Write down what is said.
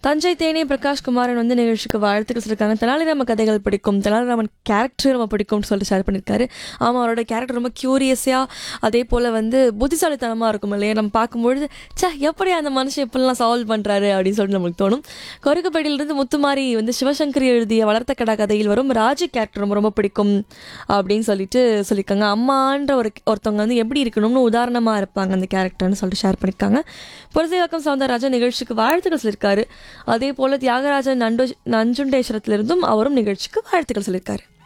தஞ்சை தேனி பிரகாஷ் குமாரன் வந்து நிகழ்ச்சிக்கு வாழ்த்துக்கள் சொல்லியிருக்காங்க தெனாலிராம கதைகள் பிடிக்கும் தெனாலிராமன் கேரக்டர் ரொம்ப பிடிக்கும்னு சொல்லிட்டு ஷேர் பண்ணியிருக்காரு ஆமாம் அவரோட கேரக்டர் ரொம்ப க்யூரியஸாக அதே போல் வந்து புத்திசாலித்தனமாக இருக்கும் இல்லையா நம்ம பார்க்கும்பொழுது சே எப்படி அந்த மனுஷன் எப்படிலாம் சால்வ் பண்ணுறாரு அப்படின்னு சொல்லிட்டு நம்மளுக்கு தோணும் கொருக்குப்பேட்டையிலிருந்து முத்துமாரி வந்து சிவசங்கரி எழுதிய வளர்த்த கடா கதையில் வரும் ராஜு கேரக்டர் ரொம்ப ரொம்ப பிடிக்கும் அப்படின்னு சொல்லிட்டு சொல்லியிருக்காங்க அம்மான்ற ஒரு ஒருத்தவங்க வந்து எப்படி இருக்கணும்னு உதாரணமாக இருப்பாங்க அந்த கேரக்டர்னு சொல்லிட்டு ஷேர் பண்ணியிருக்காங்க புரசைவாக்கம் சவுந்தரராஜன் நிகழ்ச்சிக்கு வாழ்த்துக்கள் சொல்லியிருக்காரு அதே போல் தியாகராஜன் நண்டு நஞ்சுண்டேஸ்வரத்திலிருந்தும் அவரும் நிகழ்ச்சிக்கு வாழ்த்துக்கள் சொல்லியிருக்காரு